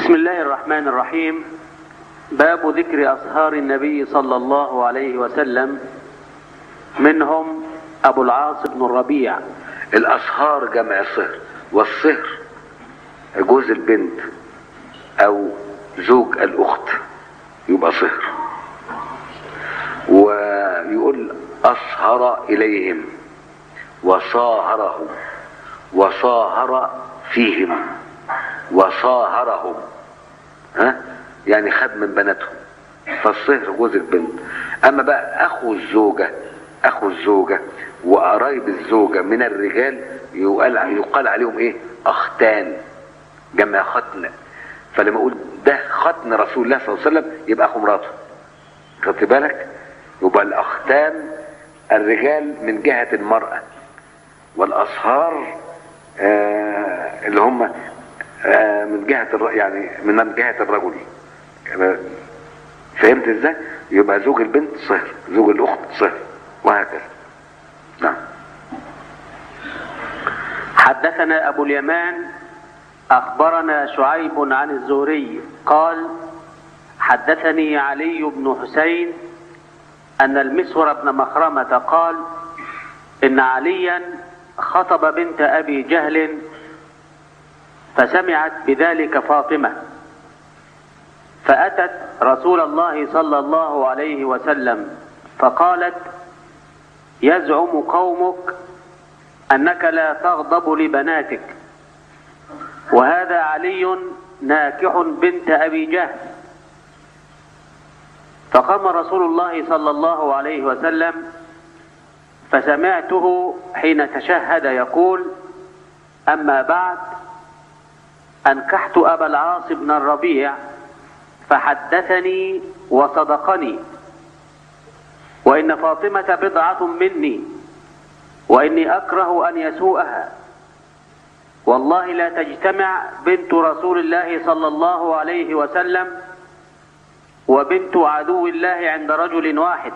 بسم الله الرحمن الرحيم باب ذكر أصهار النبي صلى الله عليه وسلم منهم أبو العاص بن الربيع الأصهار جمع صهر والصهر جوز البنت أو زوج الأخت يبقى صهر ويقول أصهر إليهم وصاهرهم وصاهر فيهم وصاهرهم ها يعني خد من بناتهم فالصهر جوز البنت اما بقى اخو الزوجه اخو الزوجه وقرايب الزوجه من الرجال يقال يقال عليهم ايه اختان جمع ختن فلما اقول ده ختن رسول الله صلى الله عليه وسلم يبقى اخو مراته خدت بالك يبقى الاختان الرجال من جهه المراه والاصهار آه اللي هم آه من جهة الر... يعني من جهة الرجل آه فهمت ازاي؟ يبقى زوج البنت صهر زوج الاخت صهر وهكذا نعم حدثنا أبو اليمان أخبرنا شعيب عن الزهري قال حدثني علي بن حسين أن المسور بن مخرمة قال إن عليا خطب بنت أبي جهل فسمعت بذلك فاطمة فأتت رسول الله صلى الله عليه وسلم فقالت يزعم قومك أنك لا تغضب لبناتك وهذا علي ناكح بنت أبي جهل فقام رسول الله صلى الله عليه وسلم فسمعته حين تشهد يقول أما بعد أنكحت أبا العاص بن الربيع فحدثني وصدقني وإن فاطمة بضعة مني وإني أكره أن يسوءها والله لا تجتمع بنت رسول الله صلى الله عليه وسلم وبنت عدو الله عند رجل واحد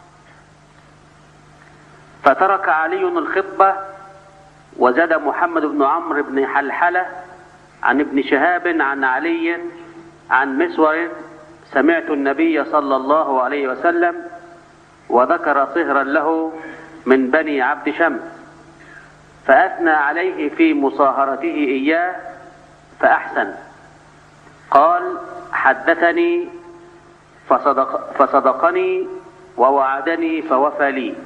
فترك علي الخطبة وزاد محمد بن عمرو بن حلحلة عن ابن شهاب عن علي عن مسور سمعت النبي صلى الله عليه وسلم وذكر صهرا له من بني عبد شمس فأثنى عليه في مصاهرته إياه فأحسن قال حدثني فصدق فصدقني ووعدني فوفى لي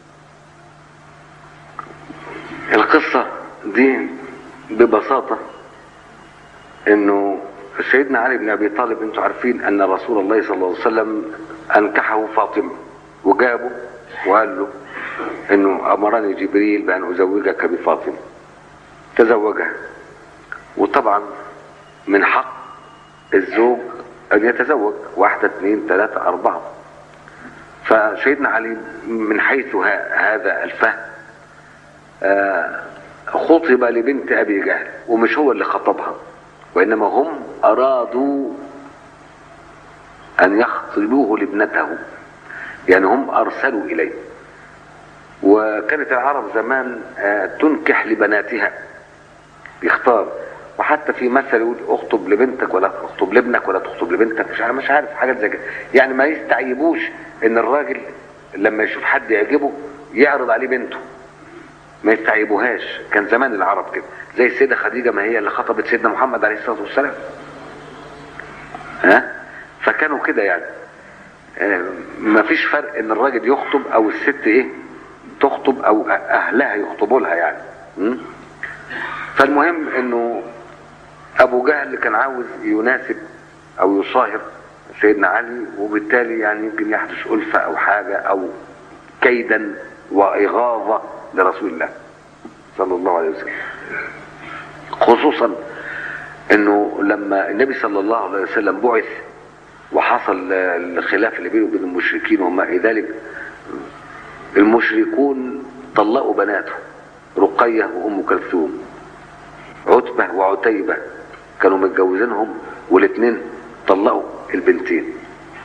القصة دي ببساطة انه سيدنا علي بن ابي طالب انتم عارفين ان رسول الله صلى الله عليه وسلم انكحه فاطمة وجابه وقال له انه امرني جبريل بان ازوجك بفاطمة تزوجها وطبعا من حق الزوج ان يتزوج واحدة اثنين ثلاثة اربعة فسيدنا علي من حيث هذا الفهم آه خطب لبنت ابي جهل ومش هو اللي خطبها وانما هم ارادوا ان يخطبوه لابنته يعني هم ارسلوا اليه وكانت العرب زمان آه تنكح لبناتها يختار وحتى في مثل يقول اخطب لبنتك ولا تخطب لابنك ولا تخطب لبنتك مش عارف مش عارف حاجات زي كده يعني ما يستعيبوش ان الراجل لما يشوف حد يعجبه يعرض عليه بنته ما يستعيبوهاش كان زمان العرب كده زي السيدة خديجة ما هي اللي خطبت سيدنا محمد عليه الصلاة والسلام ها فكانوا كده يعني آه ما فيش فرق ان الراجل يخطب او الست ايه تخطب او اهلها يخطبوا لها يعني م? فالمهم انه ابو جهل كان عاوز يناسب او يصاهر سيدنا علي وبالتالي يعني يمكن يحدث ألفة او حاجة او كيدا واغاظة لرسول الله صلى الله عليه وسلم خصوصا انه لما النبي صلى الله عليه وسلم بعث وحصل الخلاف اللي بينه وبين المشركين وما الى ذلك المشركون طلقوا بناته رقية وام كلثوم عتبة وعتيبة كانوا متجوزينهم والاثنين طلقوا البنتين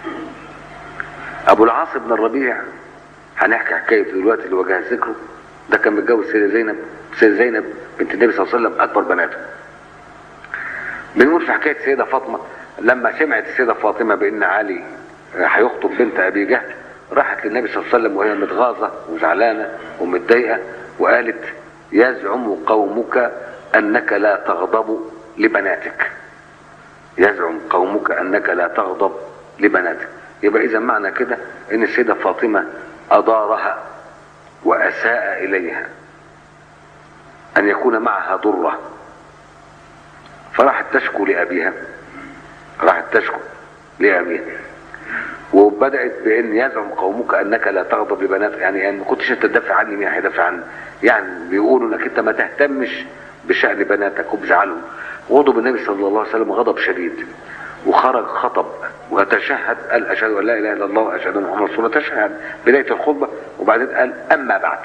ابو العاص بن الربيع هنحكي حكايته دلوقتي اللي وجه ذكره ده كان متجوز سيدة زينب سيدة زينب بنت النبي صلى الله عليه وسلم اكبر بناته بنقول في حكايه السيده فاطمه لما سمعت السيده فاطمه بان علي هيخطب بنت ابي جهل راحت للنبي صلى الله عليه وسلم وهي متغاظه وزعلانه ومتضايقه وقالت يزعم قومك انك لا تغضب لبناتك يزعم قومك انك لا تغضب لبناتك يبقى اذا معنى كده ان السيده فاطمه اضارها واساء اليها ان يكون معها ضره فراحت تشكو لابيها راحت تشكو لابيها وبدات بان يزعم قومك انك لا تغضب لبنات يعني يعني ما كنتش انت تدافع عني مين هيدافع عني يعني بيقولوا انك انت ما تهتمش بشان بناتك وبزعلهم غضب النبي صلى الله عليه وسلم غضب شديد وخرج خطب وتشهد قال اشهد ان لا اله الا الله واشهد ان محمد رسول الله تشهد بدايه الخطبه وبعدين قال اما بعد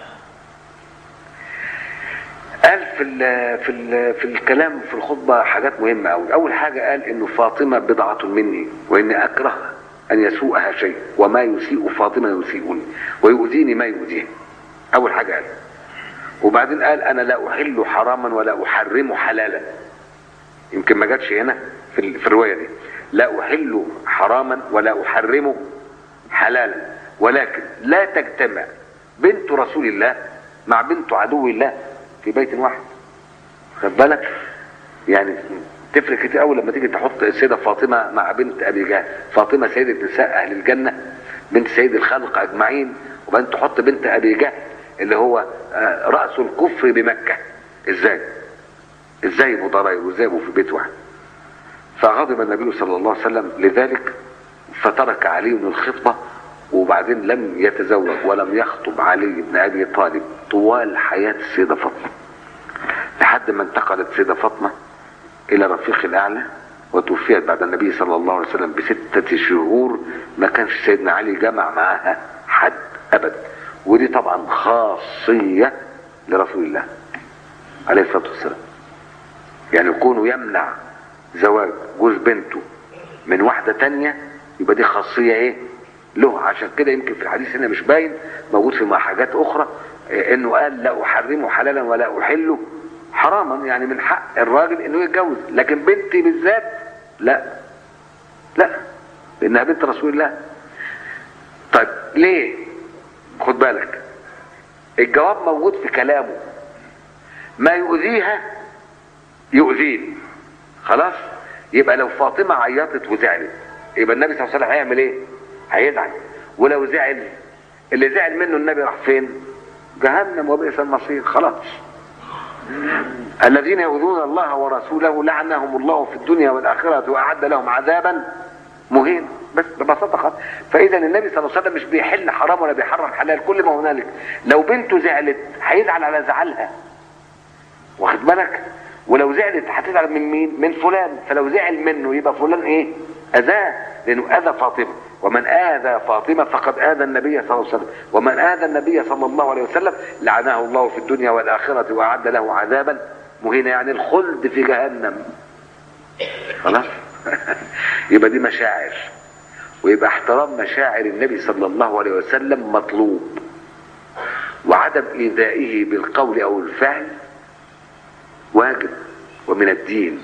قال في ال في ال في الكلام في الخطبه حاجات مهمه قوي اول حاجه قال انه فاطمه بضعه مني واني اكره ان يسوءها شيء وما يسيء فاطمه يسيئني ويؤذيني ما يؤذيه اول حاجه قال وبعدين قال انا لا احل حراما ولا احرم حلالا يمكن ما جاتش هنا في, ال- في الروايه دي لا احل حراما ولا احرمه حلالا ولكن لا تجتمع بنت رسول الله مع بنت عدو الله في بيت واحد خد بالك يعني تفرق كتير قوي لما تيجي تحط السيده فاطمه مع بنت ابي جهل فاطمه سيده نساء اهل الجنه بنت سيد الخلق اجمعين وبعدين تحط بنت ابي جهل اللي هو آه، راس الكفر بمكه ازاي ازاي يبقوا ضرايب وازاي يبقوا في بيت واحد فغضب النبي صلى الله عليه وسلم لذلك فترك علي الخطبه وبعدين لم يتزوج ولم يخطب علي بن ابي طالب طوال حياه السيده فاطمه لحد ما انتقلت السيده فاطمه الى الرفيق الاعلى وتوفيت بعد النبي صلى الله عليه وسلم بستة شهور ما كانش سيدنا علي جمع معها حد ابدا ودي طبعا خاصية لرسول الله عليه الصلاة والسلام يعني يكونوا يمنع زواج جوز بنته من واحدة تانية يبقى دي خاصية ايه له عشان كده يمكن في الحديث هنا مش باين موجود في حاجات اخرى إيه انه قال لا احرمه حلالا ولا احله حراما يعني من حق الراجل انه يتجوز لكن بنتي بالذات لا لا لانها بنت رسول الله طيب ليه خد بالك الجواب موجود في كلامه ما يؤذيها يؤذيني خلاص يبقى لو فاطمة عيطت وزعلت يبقى النبي صلى الله عليه وسلم هيعمل ايه هيزعل ولو زعل اللي زعل منه النبي راح فين جهنم وبئس المصير خلاص الذين يؤذون الله ورسوله لعنهم الله في الدنيا والآخرة وأعد لهم عذابا مهين بس ببساطة خالص فإذا النبي صلى الله عليه وسلم مش بيحل حرام ولا بيحرم حلال كل ما هنالك لو بنته زعلت هيزعل على زعلها واخد بالك ولو زعلت هتزعل من مين من فلان فلو زعل منه يبقى فلان ايه اذاه لانه اذى فاطمه ومن اذى فاطمه فقد اذى النبي صلى الله عليه وسلم ومن اذى النبي صلى الله عليه وسلم لعنه الله في الدنيا والاخره واعد له عذابا مهينا يعني الخلد في جهنم خلاص يبقى دي مشاعر ويبقى احترام مشاعر النبي صلى الله عليه وسلم مطلوب وعدم ايذائه بالقول او الفعل واجب ومن الدين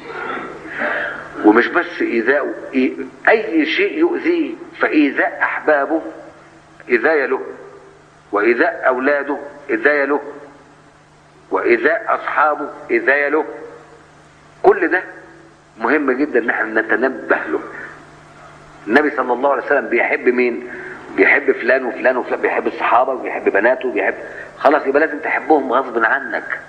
ومش بس ايذاء اي شيء يؤذيه فايذاء احبابه اذايه له وايذاء اولاده اذايه له وايذاء اصحابه اذايه له كل ده مهم جدا ان احنا نتنبه له النبي صلى الله عليه وسلم بيحب مين بيحب فلان وفلان وفلان بيحب الصحابه وبيحب بناته وبيحب خلاص يبقى لازم تحبهم غصب عنك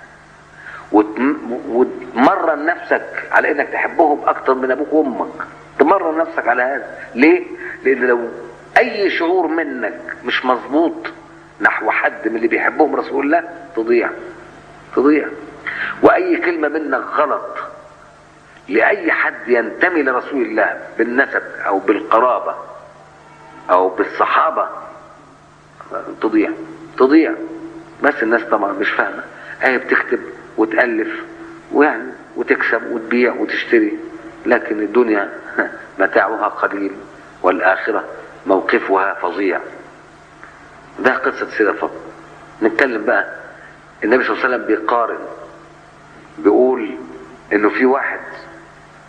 وتمرن نفسك على انك تحبهم اكتر من ابوك وامك تمرن نفسك على هذا ليه لان لو اي شعور منك مش مظبوط نحو حد من اللي بيحبهم رسول الله تضيع تضيع واي كلمه منك غلط لاي حد ينتمي لرسول الله بالنسب او بالقرابه او بالصحابه تضيع تضيع بس الناس طبعا مش فاهمه هي بتكتب وتألف ويعني وتكسب وتبيع وتشتري لكن الدنيا متاعها قليل والآخرة موقفها فظيع ده قصة سيدة فاطمة نتكلم بقى النبي صلى الله عليه وسلم بيقارن بيقول انه في واحد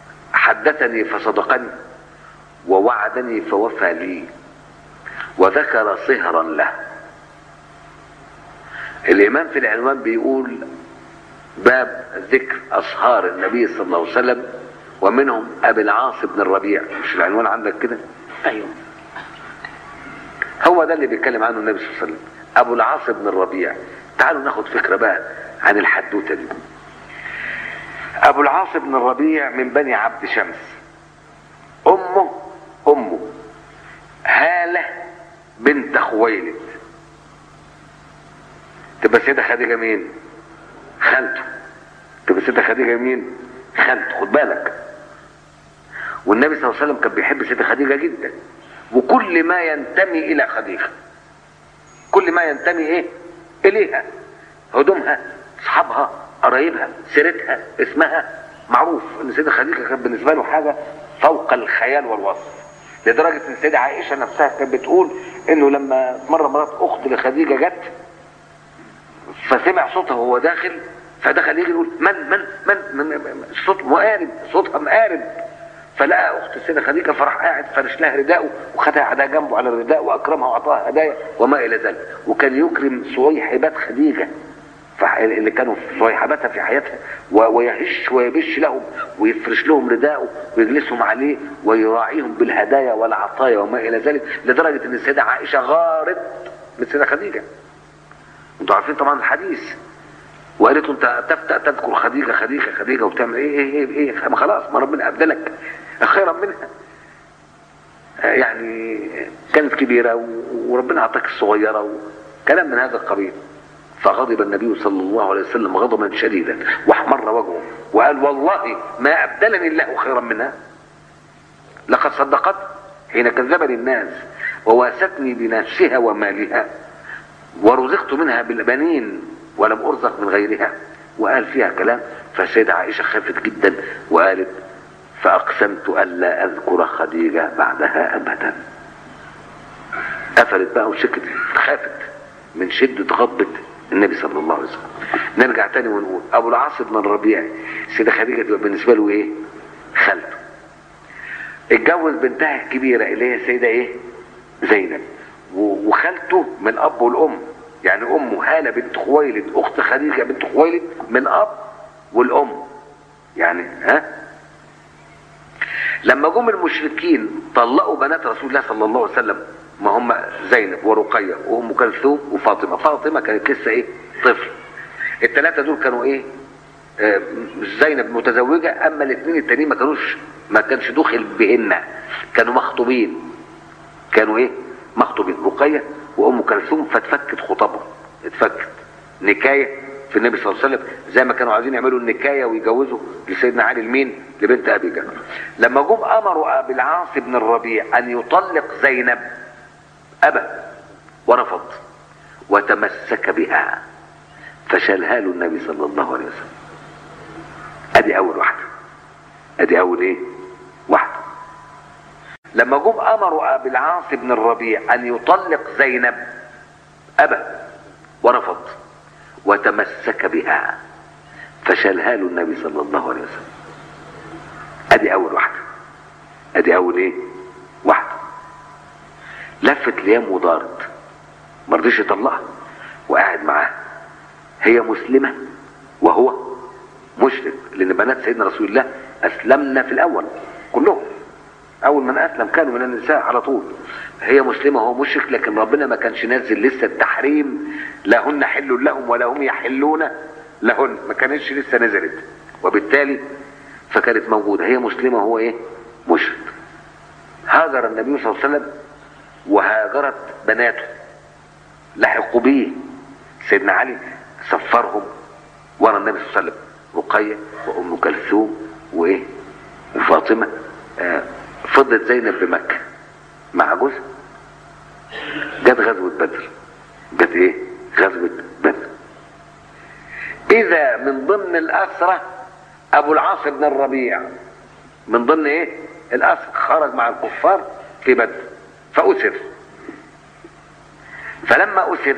حدثني فصدقني ووعدني فوفى لي وذكر صهرا له الإمام في العنوان بيقول باب ذكر أصهار النبي صلى الله عليه وسلم ومنهم أبي العاص بن الربيع مش العنوان عندك كده ايوه هو ده اللي بيتكلم عنه النبي صلى الله عليه وسلم أبو العاص بن الربيع تعالوا ناخد فكرة بقى عن الحدوتة دي أبو العاص بن الربيع من بني عبد شمس أمه أمه هالة بنت خويلد تبقى سيدة خديجة مين؟ خالته تبقى سيدة خديجة مين؟ خالته خد بالك والنبي صلى الله عليه وسلم كان بيحب سيدة خديجة جدا وكل ما ينتمي إلى خديجة كل ما ينتمي إيه؟ إليها هدومها أصحابها قرايبها سيرتها اسمها معروف ان سيدة خديجة كانت بالنسبة له حاجة فوق الخيال والوصف لدرجة ان سيدة عائشة نفسها كانت بتقول انه لما مرة مرات اخت لخديجة جت فسمع صوتها وهو داخل فدخل يجي يقول من من من, من, من صوت مقارب صوتها مقارب فلقى اخت السيده خديجه فراح قاعد فرش لها رداءه وخدها قعدها جنبه على الرداء واكرمها واعطاها هدايا وما الى ذلك وكان يكرم صويحبات خديجه فح- اللي كانوا في صويحباتها في حياتها و- ويهش ويبش لهم ويفرش لهم رداءه ويجلسهم عليه ويراعيهم بالهدايا والعطايا وما الى ذلك لدرجه ان السيده عائشه غارت من السيده خديجه انتوا عارفين طبعا الحديث وقالت له انت تفتأ تذكر خديجه خديجه خديجه وبتعمل ايه ايه ايه, إيه ما خلاص ما ربنا ابدلك خيرا منها آه يعني كانت كبيره و- وربنا اعطاك الصغيره وكلام من هذا القبيل فغضب النبي صلى الله عليه وسلم غضبا شديدا واحمر وجهه وقال والله ما ابدلني الله خيرا منها لقد صدقت حين كذبني الناس وواستني بنفسها ومالها ورزقت منها بالبنين ولم ارزق من غيرها وقال فيها كلام فالسيدة عائشة خافت جدا وقالت فأقسمت ألا أذكر خديجة بعدها أبدا قفلت بقى وسكتت خافت من شدة غضبة النبي صلى الله عليه وسلم نرجع تاني ونقول أبو العاص بن الربيع السيدة خديجة تبقى بالنسبة له إيه؟ خالته اتجوز بنتها الكبيرة اللي هي السيدة إيه؟ زينب و- وخالته من الأب والأم يعني أمه هالة بنت خويلد أخت خديجة بنت خويلد من الأب والأم يعني ها لما جم المشركين طلقوا بنات رسول الله صلى الله عليه وسلم ما هم زينب ورقية وأم كلثوم وفاطمة فاطمة كانت لسه إيه طفل الثلاثة دول كانوا إيه آه، زينب متزوجة أما الاثنين التانيين ما كانوش ما كانش دخل بهن كانوا مخطوبين كانوا ايه مخطوبين رقية وام كلثوم فاتفكت خطبهم اتفكت نكاية في النبي صلى الله عليه وسلم زي ما كانوا عايزين يعملوا النكاية ويجوزوا لسيدنا علي المين لبنت ابي جهل لما جم امروا ابي العاص بن الربيع ان يطلق زينب ابى ورفض وتمسك بها فشالها له النبي صلى الله عليه وسلم ادي اول واحده ادي اول ايه واحده لما جم امروا ابي العاص بن الربيع ان يطلق زينب ابى ورفض وتمسك بها فشالها له النبي صلى الله عليه وسلم ادي اول واحده ادي اول ايه واحده لفت ليام ودارت ما رضيش يطلقها وقاعد معاها هي مسلمه وهو مشرك لان بنات سيدنا رسول الله اسلمنا في الاول كلهم اول من اسلم كانوا من النساء على طول هي مسلمه وهو مشرك لكن ربنا ما كانش نازل لسه التحريم لا هن حل لهم ولا هم يحلون لهن ما كانتش لسه نزلت وبالتالي فكانت موجوده هي مسلمه وهو ايه مشرك هاجر النبي صلى الله عليه وسلم وهاجرت بناته لحقوا بيه سيدنا علي سفرهم ورا النبي صلى الله عليه وسلم رقيه وام كلثوم وايه وفاطمه آه فضلت زينب بمكه مع جوزها جت غزوه بدر جت ايه غزوه بدر اذا من ضمن الاسرى ابو العاص بن الربيع من ضمن ايه الاسرى خرج مع الكفار في بدر فاسر فلما اسر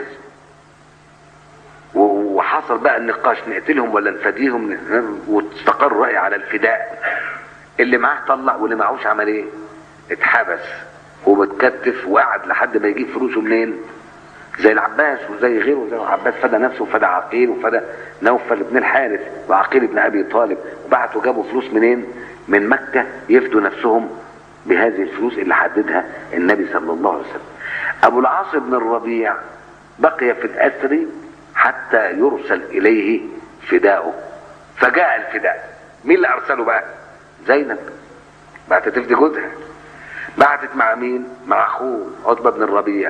وحصل بقى النقاش نقتلهم ولا نفديهم واستقر الرأي على الفداء اللي معاه طلع واللي معهوش عمل ايه اتحبس ومتكتف وقعد لحد ما يجيب فلوسه منين زي العباس وزي غيره زي العباس فدى نفسه وفدى عقيل وفدى نوفل بن الحارث وعقيل بن ابي طالب وبعتوا جابوا فلوس منين من مكة يفدوا نفسهم بهذه الفلوس اللي حددها النبي صلى الله عليه وسلم ابو العاص بن الربيع بقي في الاسر حتى يرسل اليه فداؤه فجاء الفداء مين اللي ارسله بقى زينب بعتت تفدي جوزها بعتت مع مين مع اخوه عتبه بن الربيع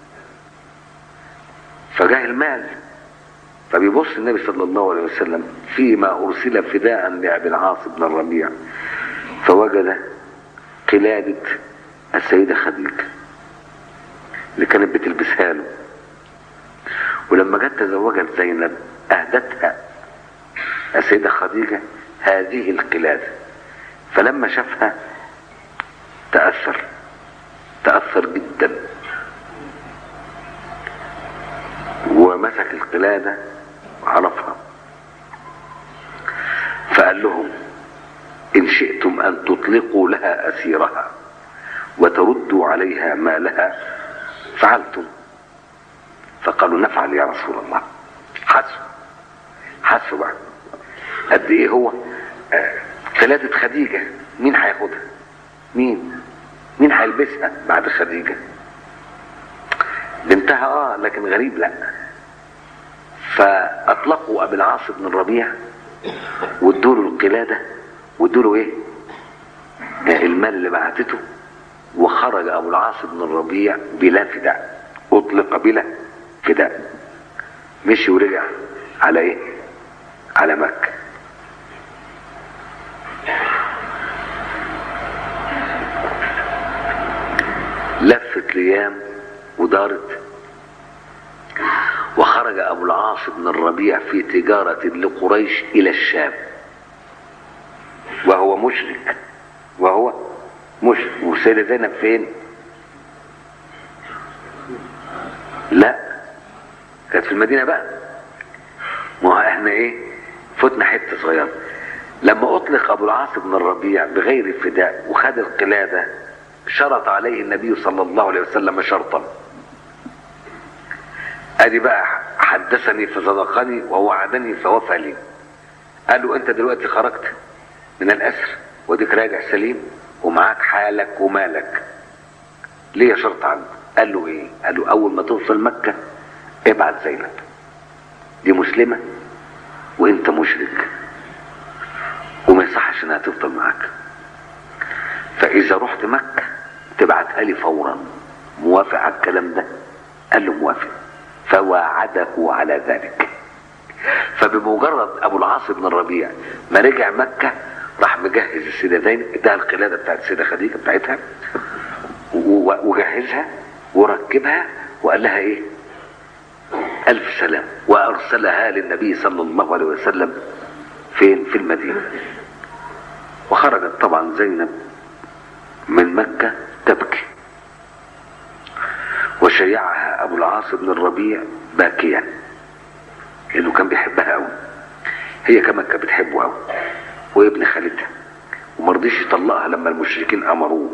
فجاء المال فبيبص النبي صلى الله عليه وسلم فيما ارسل فداء لابي العاص بن الربيع فوجد قلادة السيدة خديجة اللي كانت بتلبسها له ولما جت تزوجت زينب اهدتها السيدة خديجة هذه القلادة فلما شافها تأثر تأثر جدا ومسك القلادة وعرفها فقال لهم إن شئتم أن تطلقوا لها أسيرها وتردوا عليها مالها فعلتم فقالوا نفعل يا رسول الله حسوا حسوا بقى قد ايه هو آه قلادة خديجة مين هياخدها مين مين هيلبسها بعد خديجة بنتها اه لكن غريب لا فاطلقوا ابي العاص بن الربيع وادوا له القلاده وادوا له ايه المال اللي بعتته وخرج ابو العاص بن الربيع بلا فداء اطلق بلا فداء مشي ورجع على ايه على مكه لفت الايام ودارت وخرج ابو العاص بن الربيع في تجاره لقريش الى الشام وهو مشرك وهو مشرك والسيدة زينب فين لا كانت في المدينة بقى ما هو احنا ايه فتنا حتة صغيرة لما اطلق ابو العاص بن الربيع بغير فداء وخد القلادة شرط عليه النبي صلى الله عليه وسلم شرطا ادي بقى حدثني فصدقني ووعدني فوفى لي قال له انت دلوقتي خرجت من الاسر وديك راجع سليم ومعاك حالك ومالك ليه شرط عنه قال له ايه قال له اول ما توصل مكة ابعت زينب دي مسلمة وانت مشرك وما يصحش انها تفضل معاك فاذا رحت مكة تبعتها لي فورا موافق على الكلام ده قال له موافق فواعده على ذلك فبمجرد ابو العاص بن الربيع ما رجع مكة راح مجهز السيدة زينب اداها القلادة بتاعت السيدة خديجة بتاعتها وجهزها وركبها وقال لها ايه الف سلام وارسلها للنبي صلى الله عليه وسلم فين في المدينة وخرجت طبعا زينب من مكة تبكي وشيعها ابو العاص بن الربيع باكيا لانه كان بيحبها قوي هي كمان كانت بتحبه قوي وابن خالتها ومرضيش يطلقها لما المشركين امروه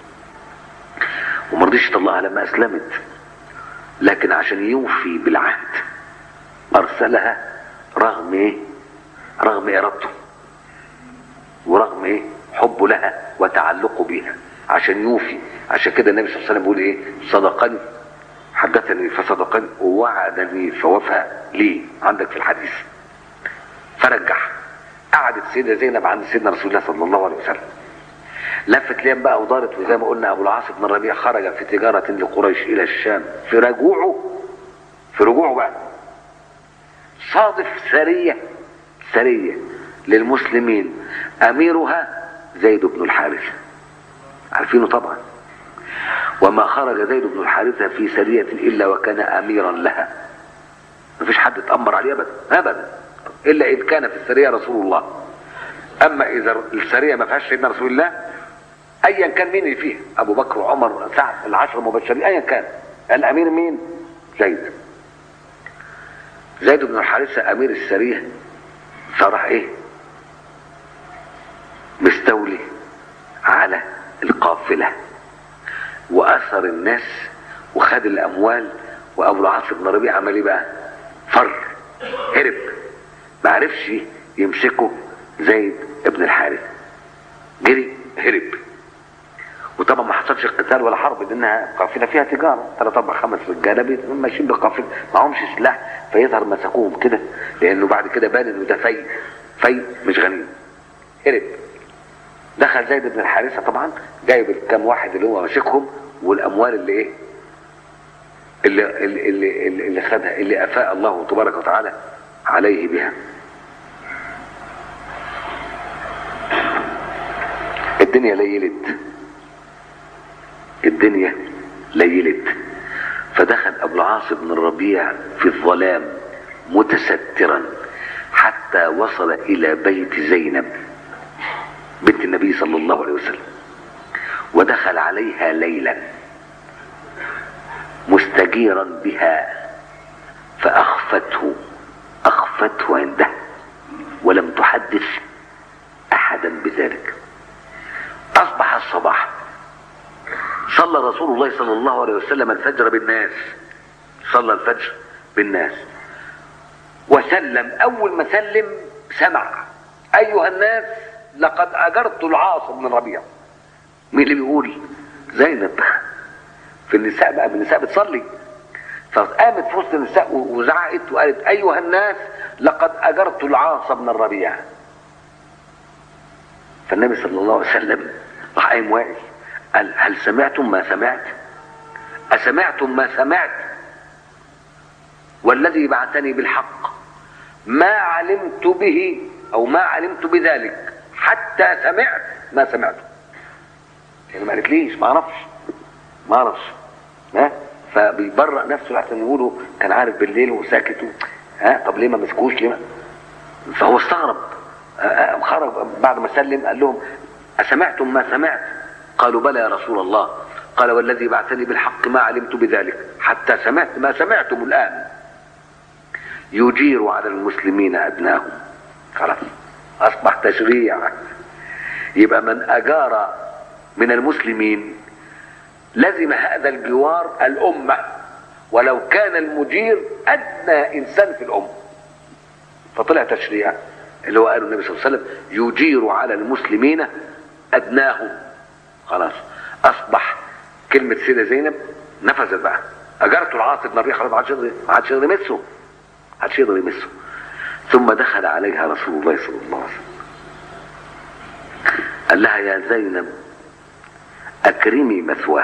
ومرضيش يطلقها لما اسلمت لكن عشان يوفي بالعهد ارسلها رغم ايه رغم ارادته ورغم ايه حبه لها وتعلقه بها عشان يوفي عشان كده النبي صلى الله عليه وسلم بيقول ايه صدقني حدثني فصدقني ووعدني فوفى ليه عندك في الحديث فرجح قعدت سيدة زينب عند سيدنا رسول الله صلى الله عليه وسلم لفت ليام بقى ودارت وزي ما قلنا ابو العاص بن الربيع خرج في تجارة لقريش الى الشام في رجوعه في رجوعه بقى صادف سرية سرية للمسلمين اميرها زيد بن الحارثة عارفينه طبعا وما خرج زيد بن الحارثة في سرية الا وكان اميرا لها مفيش حد اتأمر عليه ابدا ابدا الا اذ كان في السرية رسول الله اما اذا السرية ما فيهاش سيدنا رسول الله ايا كان مين اللي فيها ابو بكر وعمر سعد العشر المبشرين ايا كان الامير مين زيد زيد بن الحارثة امير السرية فراح ايه مستولي على القافلة وأثر الناس وخد الأموال وأبو العاص بن ربيعة عمل إيه بقى؟ فر هرب ما عرفش يمسكه زيد بن الحارث جري هرب وطبعا ما حصلش قتال ولا حرب لانها قافله فيها تجاره ثلاث اربع خمس رجاله بي- ماشيين بالقافله معهمش سلاح فيظهر مسكوهم كده لانه بعد كده بان انه ده في في مش غنيم هرب دخل زيد بن الحارثه طبعا جايب الكام واحد اللي هو ماسكهم والاموال اللي ايه اللي اللي اللي, اللي, اللي خدها اللي افاء الله تبارك وتعالى عليه بها الدنيا ليلت الدنيا ليلت فدخل ابو العاص بن الربيع في الظلام متسترا حتى وصل الى بيت زينب بنت النبي صلى الله عليه وسلم ودخل عليها ليلا مستجيرا بها فاخفته اخفته عنده ولم تحدث احدا بذلك اصبح الصباح صلى رسول الله صلى الله عليه وسلم الفجر بالناس صلى الفجر بالناس وسلم اول ما سلم سمع ايها الناس لقد اجرت العاص بن ربيع مين اللي بيقول زينب في النساء بقى النساء بتصلي فقامت في وسط النساء وزعقت وقالت ايها الناس لقد اجرت العاص بن الربيع فالنبي صلى الله عليه وسلم راح قايم واقف قال هل سمعتم ما سمعت أسمعتم ما سمعت والذي بعثني بالحق ما علمت به أو ما علمت بذلك حتى سمعت ما سمعته يعني ما قالتليش ما اعرفش ما اعرفش ها فبيبرأ نفسه لحسن يقولوا كان عارف بالليل وساكت ها طب ليه ما مسكوش ليه ما فهو استغرب آه، آه، خرج بعد ما سلم قال لهم أسمعتم ما سمعت قالوا بلى يا رسول الله قال والذي بعثني بالحق ما علمت بذلك حتى سمعت ما سمعتم الآن يجير على المسلمين أدناهم خلاص أصبح تشريع يبقى من أجار من المسلمين لزم هذا الجوار الأمة ولو كان المجير أدنى إنسان في الأمة فطلع تشريع اللي هو قاله النبي صلى الله عليه وسلم يجير على المسلمين أدناهم خلاص أصبح كلمة سيدة زينب نفذت بقى أجرت العاص بن ربيعة خلاص ما عادش يقدر ما عادش يقدر يمسه ما عادش يقدر يمسه ثم دخل عليها رسول الله صلى الله عليه وسلم قال لها يا زينب أكرمي مثواه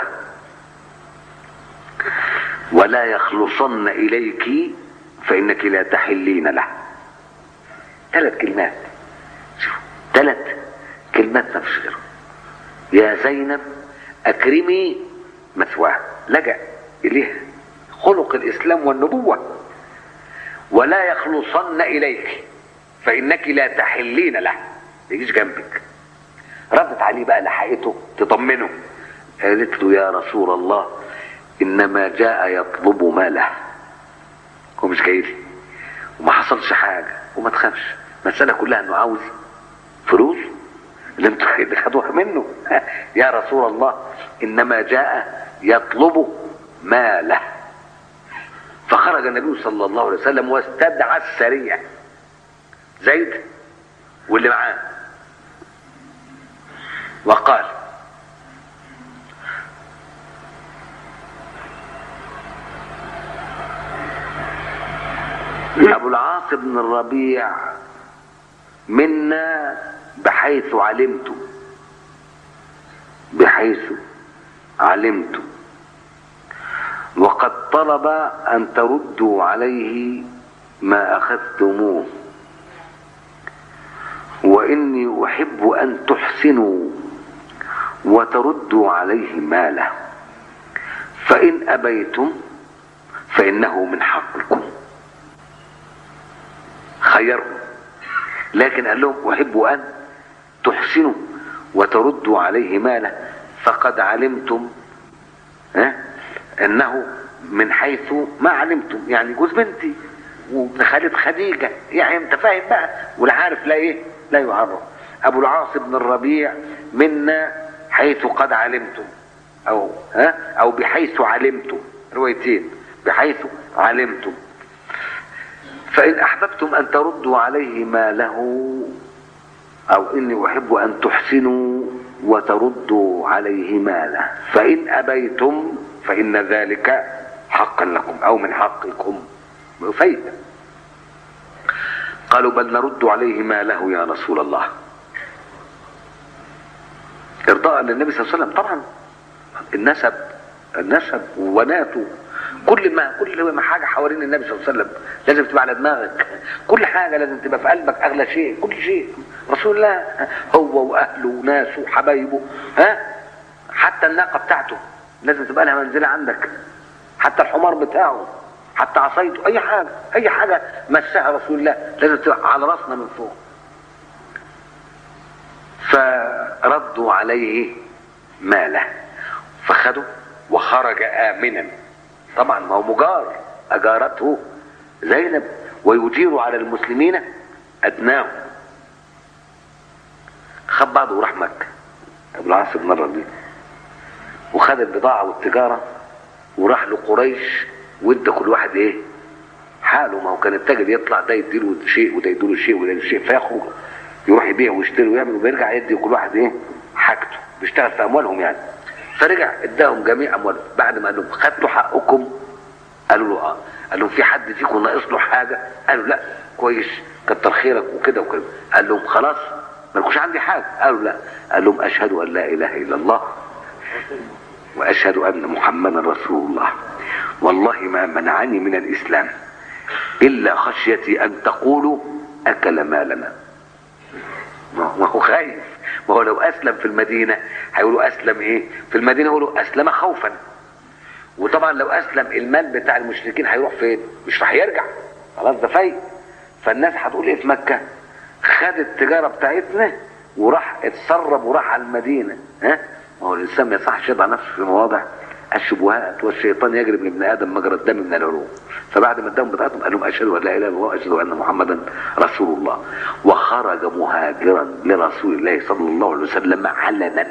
ولا يخلصن إليك فإنك لا تحلين له ثلاث كلمات شوف ثلاث كلمات نفس غيره يا زينب أكرمي مثواه لجأ إليها خلق الإسلام والنبوة ولا يخلصن إليك فإنك لا تحلين له ما يجيش جنبك ردت عليه بقى لحقته تطمنه قالت له يا رسول الله إنما جاء يطلب ماله هو مش جاي لي وما حصلش حاجة وما تخافش المسألة كلها انه عاوز فلوس اللي انتوا اللي خدوها منه يا رسول الله انما جاء يطلب ماله فخرج النبي صلى الله عليه وسلم واستدعى السريع زيد واللي معاه وقال ابو العاص بن الربيع منا بحيث علمت بحيث علمت وقد طلب ان تردوا عليه ما اخذتموه واني احب ان تحسنوا وتردوا عليه ماله فان ابيتم فانه من حقكم خيرهم لكن قال لهم احب ان تحسنوا وتردوا عليه ماله فقد علمتم ها انه من حيث ما علمتم يعني جوز بنتي وابن خالد خديجه يعني انت فاهم بقى والعارف لا ايه لا يعرف ابو العاص بن الربيع منا حيث قد علمتم او ها او بحيث علمتم روايتين بحيث علمتم فان احببتم ان تردوا عليه ما له او اني احب ان تحسنوا وتردوا عليه ماله فان ابيتم فان ذلك حقا لكم او من حقكم فايده قالوا بل نرد عليه ماله يا رسول الله ارضاء للنبي صلى الله عليه وسلم طبعا النسب النسب وبناته كل ما كل ما حاجه حوالين النبي صلى الله عليه وسلم لازم تبقى على دماغك كل حاجه لازم تبقى في قلبك اغلى شيء كل شيء رسول الله هو واهله وناسه وحبايبه ها حتى الناقه بتاعته لازم تبقى لها منزله عندك حتى الحمار بتاعه حتى عصايته اي حاجه اي حاجه مسها رسول الله لازم تبقى على راسنا من فوق فردوا عليه ماله فخده وخرج آمنا طبعا ما هو مجار أجارته زينب ويجير على المسلمين أدناه خد بعضه وراح مكة أبو العاص بن الربيع وخد البضاعة والتجارة وراح لقريش وادى كل واحد ايه حاله ما هو كان التاجر يطلع ده يديله شيء وده يديله شيء وده يديله شيء فياخرج يروح يبيع ويشتري ويعمل وبيرجع يدي كل واحد ايه حاجته بيشتغل في اموالهم يعني فرجع اداهم جميع اموالهم بعد ما قال لهم خدتوا حقكم قالوا له اه قال لهم في حد فيكم ناقص له حاجه قالوا لا كويس كتر خيرك وكده وكده قال لهم خلاص مالكوش عندي حاجه قالوا لا قال لهم اشهد ان لا اله الا الله واشهد ان محمدا رسول الله والله ما منعني من الاسلام الا خشيتي ان تقولوا اكل مالنا ما هو خايف ما هو لو اسلم في المدينه هيقولوا اسلم ايه في المدينه يقولوا اسلم خوفا وطبعا لو اسلم المال بتاع المشركين هيروح فين مش راح يرجع خلاص ده فايق فالناس هتقول ايه في مكه خد التجاره بتاعتنا وراح اتسرب وراح على المدينه ها ما هو الانسان ما يصحش يضع نفسه في مواضع الشبهات والشيطان يجري من ابن ادم مجرى الدم من العروق فبعد ما اداهم بتاعتهم قال لهم اشهد ان لا اله الا الله واشهد ان محمدا رسول الله وخرج مهاجرا لرسول الله صلى الله عليه وسلم علنا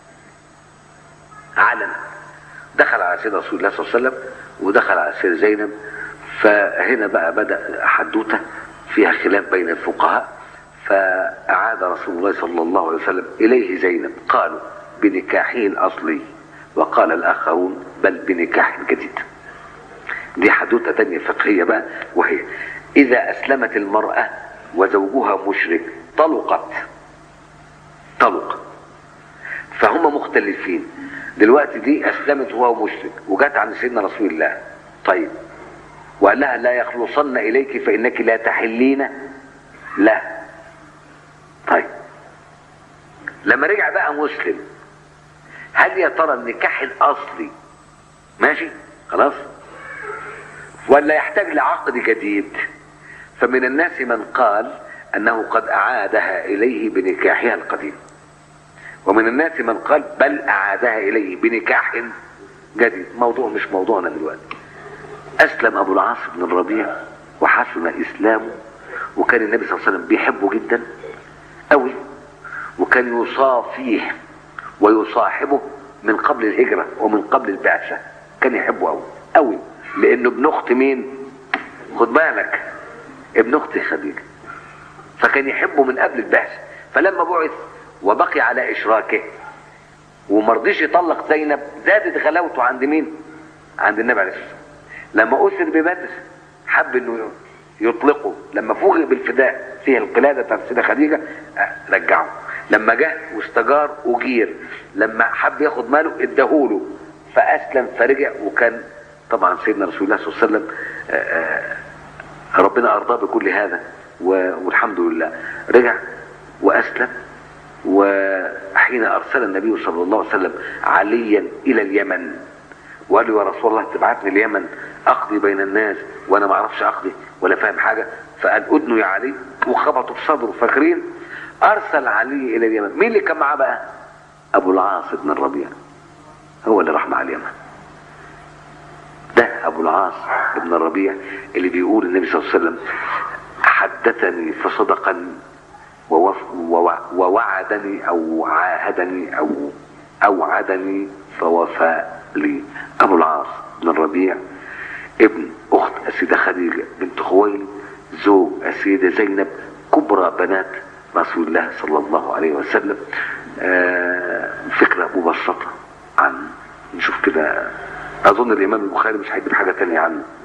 علنا دخل على سيدنا رسول الله صلى الله عليه وسلم ودخل على سيدة زينب فهنا بقى بدا حدوته فيها خلاف بين الفقهاء فأعاد رسول الله صلى الله عليه وسلم إليه زينب قالوا بنكاحه الأصلي وقال الآخرون بل بنكاح جديد دي حدوتة تانية فقهية بقى وهي إذا أسلمت المرأة وزوجها مشرك طلقت طلق فهم مختلفين دلوقتي دي أسلمت وهو مشرك وجت عند سيدنا رسول الله طيب وقال لها لا يخلصن إليك فإنك لا تحلين لا طيب لما رجع بقى مسلم هل يا ترى النكاح الاصلي ماشي خلاص ولا يحتاج لعقد جديد فمن الناس من قال انه قد اعادها اليه بنكاحها القديم ومن الناس من قال بل اعادها اليه بنكاح جديد موضوع مش موضوعنا دلوقتي اسلم ابو العاص بن الربيع وحسن اسلامه وكان النبي صلى الله عليه وسلم بيحبه جدا قوي وكان يصافيه ويصاحبه من قبل الهجرة ومن قبل البعثة كان يحبه قوي قوي لانه ابن اخت مين خد بالك ابن اخت خديجة فكان يحبه من قبل البعثة فلما بعث وبقي على اشراكه ومرضيش يطلق زينب زادت غلاوته عند مين عند النبي عليه الصلاه والسلام لما اسر ببدر حب انه يطلقه لما فوجئ بالفداء فيها القلاده بتاعت السيده خديجه رجعه لما جه واستجار اجير لما حب ياخد ماله اداهوله فاسلم فرجع وكان طبعا سيدنا رسول الله صلى الله عليه وسلم ربنا ارضاه بكل هذا والحمد لله رجع واسلم وحين ارسل النبي صلى الله عليه وسلم عليا الى اليمن وقال له يا رسول الله تبعتني اليمن اقضي بين الناس وانا ما اعرفش اقضي ولا فاهم حاجه فقال ادنوا يا علي وخبطوا في صدره فاكرين ارسل علي الى اليمن مين اللي كان معاه بقى ابو العاص بن الربيع هو اللي راح مع اليمن ده ابو العاص بن الربيع اللي بيقول النبي صلى الله عليه وسلم حدثني فصدقني ووعدني او عاهدني او أوعدني فوفى لي أبو العاص بن الربيع ابن أخت السيدة خديجة بنت خويلد زوج السيدة زينب كبرى بنات رسول الله صلى الله عليه وسلم آه فكرة مبسطة عن نشوف كده أظن الإمام البخاري مش هيجيب حاجة تانية عنه